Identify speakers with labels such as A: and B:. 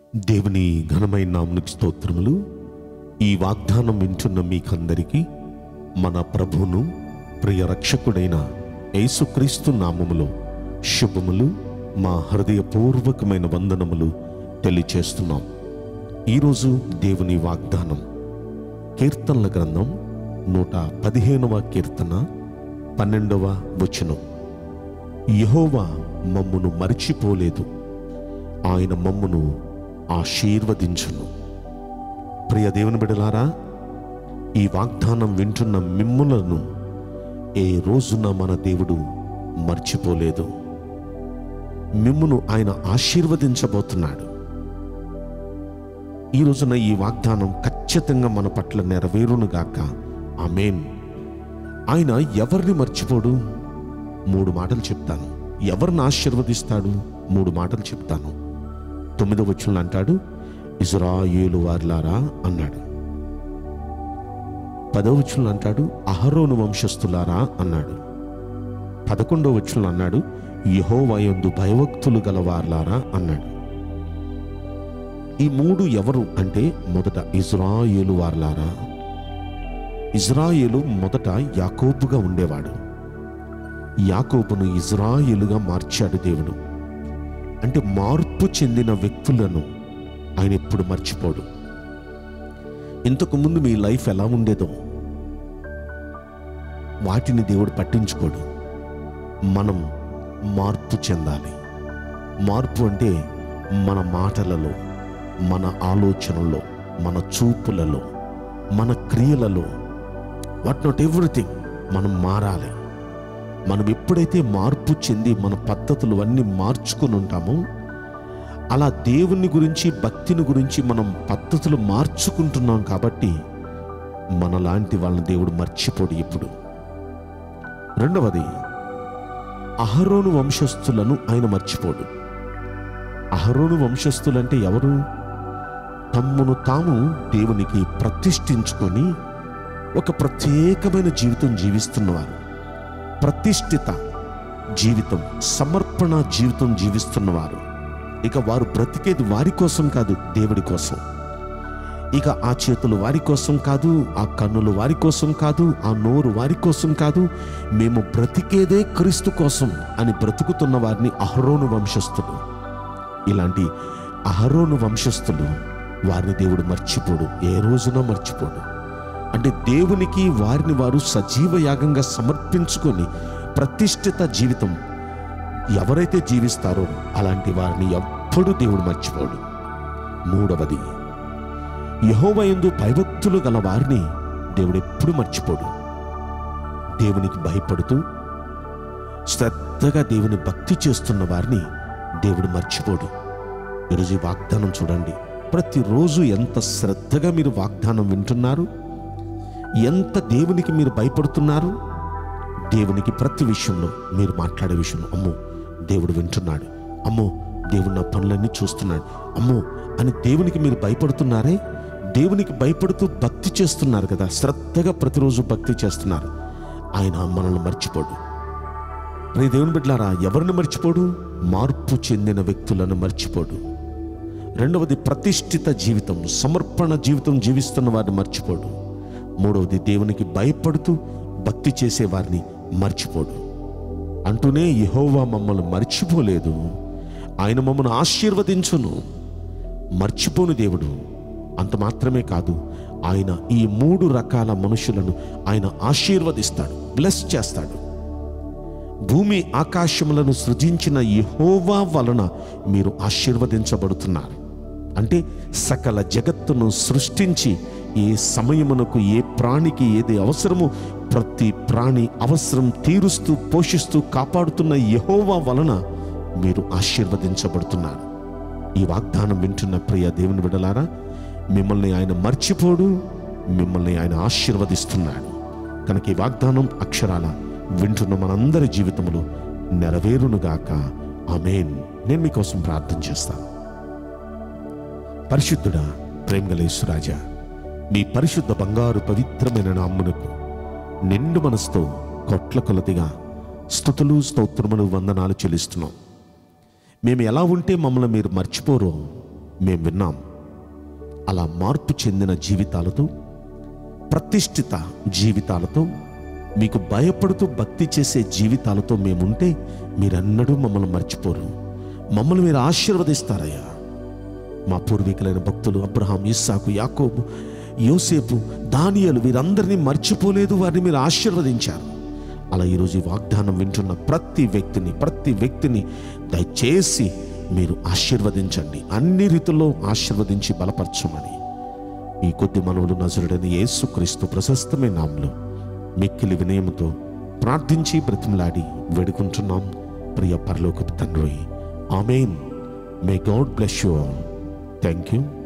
A: దేవుని ఘనమైన నామునికి స్తోత్రములు ఈ వాగ్దానం వింటున్న మీకందరికీ మన ప్రభువును ప్రియ రక్షకుడైన యేసుక్రీస్తు నామములో శుభములు మా హృదయపూర్వకమైన వందనములు తెలియచేస్తున్నాం ఈరోజు దేవుని వాగ్దానం కీర్తనల గ్రంథం నూట పదిహేనవ కీర్తన పన్నెండవ వచనం యెహోవా మమ్మును మరిచిపోలేదు ఆయన మమ్మును ఆశీర్వదించును ప్రియ దేవుని బిడలారా ఈ వాగ్దానం వింటున్న మిమ్ములను ఏ రోజున మన దేవుడు మర్చిపోలేదు మిమ్మును ఆయన ఆశీర్వదించబోతున్నాడు ఈ రోజున ఈ వాగ్దానం ఖచ్చితంగా మన పట్ల నెరవేరునుగాక ఆమేన్ ఆయన ఎవరిని మర్చిపోడు మూడు మాటలు చెప్తాను ఎవరిని ఆశీర్వదిస్తాడు మూడు మాటలు చెప్తాను తొమ్మిదో వచనంలో అంటాడు ఇజ్రాయేలు వారిలారా అన్నాడు పదో వచనంలో అంటాడు అహరోను వంశస్థులారా అన్నాడు పదకొండో వచనంలో అన్నాడు యహోవయందు భయభక్తులు గలవార్లారా అన్నాడు ఈ మూడు ఎవరు అంటే మొదట ఇజ్రాయేలు వార్లారా ఇజ్రాయేలు మొదట యాకోబుగా ఉండేవాడు యాకోబును ఇజ్రాయేలుగా మార్చాడు దేవుడు అంటే మార్పు చెందిన వ్యక్తులను ఆయన ఎప్పుడు మర్చిపోడు ఇంతకు ముందు మీ లైఫ్ ఎలా ఉండేదో వాటిని దేవుడు పట్టించుకోడు మనం మార్పు చెందాలి మార్పు అంటే మన మాటలలో మన ఆలోచనలో మన చూపులలో మన క్రియలలో వాట్ నాట్ ఎవ్రీథింగ్ మనం మారాలి మనం ఎప్పుడైతే మార్పు చెంది మన పద్ధతులు అన్నీ మార్చుకుని ఉంటామో అలా దేవుని గురించి భక్తిని గురించి మనం పద్ధతులు మార్చుకుంటున్నాం కాబట్టి మనలాంటి వాళ్ళని దేవుడు మర్చిపోడు ఇప్పుడు రెండవది అహరోను వంశస్థులను ఆయన మర్చిపోడు అహరోను వంశస్థులంటే ఎవరు తమ్మును తాము దేవునికి ప్రతిష్ఠించుకొని ఒక ప్రత్యేకమైన జీవితం జీవిస్తున్నవారు ప్రతిష్ఠిత జీవితం సమర్పణ జీవితం జీవిస్తున్నవారు ఇక వారు బ్రతికేది వారి కోసం కాదు దేవుడి కోసం ఇక ఆ చేతులు వారి కోసం కాదు ఆ కన్నులు వారి కోసం కాదు ఆ నోరు వారి కోసం కాదు మేము బ్రతికేదే క్రీస్తు కోసం అని బ్రతుకుతున్న వారిని అహరోను వంశస్థులు ఇలాంటి అహరోను వంశస్థులు వారిని దేవుడు మర్చిపోడు ఏ రోజున మర్చిపోడు అంటే దేవునికి వారిని వారు సజీవ యాగంగా సమర్పించుకొని ప్రతిష్ఠిత జీవితం ఎవరైతే జీవిస్తారో అలాంటి వారిని ఎప్పుడూ దేవుడు మర్చిపోడు మూడవది యహోవయందు భయభక్తులు గల వారిని దేవుడు ఎప్పుడు మర్చిపోడు దేవునికి భయపడుతూ శ్రద్ధగా దేవుని భక్తి చేస్తున్న వారిని దేవుడు మర్చిపోడు ఈరోజు ఈ వాగ్దానం చూడండి ప్రతిరోజు ఎంత శ్రద్ధగా మీరు వాగ్దానం వింటున్నారు ఎంత దేవునికి మీరు భయపడుతున్నారు దేవునికి ప్రతి విషయంలో మీరు మాట్లాడే విషయం అమ్మో దేవుడు వింటున్నాడు అమ్మో దేవుడు నా పనులన్నీ చూస్తున్నాడు అమ్మో అని దేవునికి మీరు భయపడుతున్నారే దేవునికి భయపడుతూ భక్తి చేస్తున్నారు కదా శ్రద్ధగా ప్రతిరోజు భక్తి చేస్తున్నారు ఆయన మనల్ని మర్చిపోడు రే దేవుని బిడ్డలారా ఎవరిని మర్చిపోడు మార్పు చెందిన వ్యక్తులను మర్చిపోడు రెండవది ప్రతిష్ఠిత జీవితం సమర్పణ జీవితం జీవిస్తున్న వారిని మర్చిపోడు మూడవది దేవునికి భయపడుతూ భక్తి చేసే వారిని మర్చిపోడు అంటూనే యహోవా మమ్మల్ని మర్చిపోలేదు ఆయన మమ్మల్ని ఆశీర్వదించును మర్చిపోను దేవుడు అంత మాత్రమే కాదు ఆయన ఈ మూడు రకాల మనుషులను ఆయన ఆశీర్వదిస్తాడు బ్లెస్ చేస్తాడు భూమి ఆకాశములను సృజించిన యహోవా వలన మీరు ఆశీర్వదించబడుతున్నారు అంటే సకల జగత్తును సృష్టించి ఏ సమయమునకు ఏ ప్రాణికి ఏది అవసరమో ప్రతి ప్రాణి అవసరం తీరుస్తూ పోషిస్తూ కాపాడుతున్న యహోవా వలన మీరు ఆశీర్వదించబడుతున్నారు ఈ వాగ్దానం వింటున్న ప్రియ దేవుని విడలారా మిమ్మల్ని ఆయన మర్చిపోడు మిమ్మల్ని ఆయన ఆశీర్వదిస్తున్నాడు కనుక ఈ వాగ్దానం అక్షరాల వింటున్న మనందరి జీవితంలో నెరవేరునుగాక ఆమెన్ నేను మీకోసం ప్రార్థన చేస్తాను పరిశుద్ధుడా ప్రేమగలేశ్వరాజా మీ పరిశుద్ధ బంగారు పవిత్రమైన నామ్మునకు నిండు మనసుతో కొట్ల కొలదిగా స్థుతులు స్తోత్రములు వందనాలు చెల్లిస్తున్నాం మేము ఎలా ఉంటే మమ్మల్ని మీరు మర్చిపోరో మేము విన్నాం అలా మార్పు చెందిన జీవితాలతో ప్రతిష్ఠిత జీవితాలతో మీకు భయపడుతూ భక్తి చేసే జీవితాలతో మేముంటే మీరన్నడూ మమ్మల్ని మర్చిపోరు మమ్మల్ని మీరు ఆశీర్వదిస్తారయ్యా మా పూర్వీకులైన భక్తులు అబ్రహాం ఇస్సాకు యాకోబు యోసేపు దానియలు వీరందరినీ మర్చిపోలేదు వారిని మీరు ఆశీర్వదించారు అలా ఈరోజు ఈ వాగ్దానం వింటున్న ప్రతి వ్యక్తిని ప్రతి వ్యక్తిని దయచేసి మీరు ఆశీర్వదించండి అన్ని రీతుల్లో ఆశీర్వదించి బలపరచమని ఈ కొద్ది మనవులు నజరుడైన యేసుక్రీస్తు ప్రశస్తమైన నామంలో మిక్కిలి వినయముతో ప్రార్థించి బ్రతిమలాడి వేడుకుంటున్నాం ప్రియ పరలోకపు తండ్రి amen may God bless you all thank you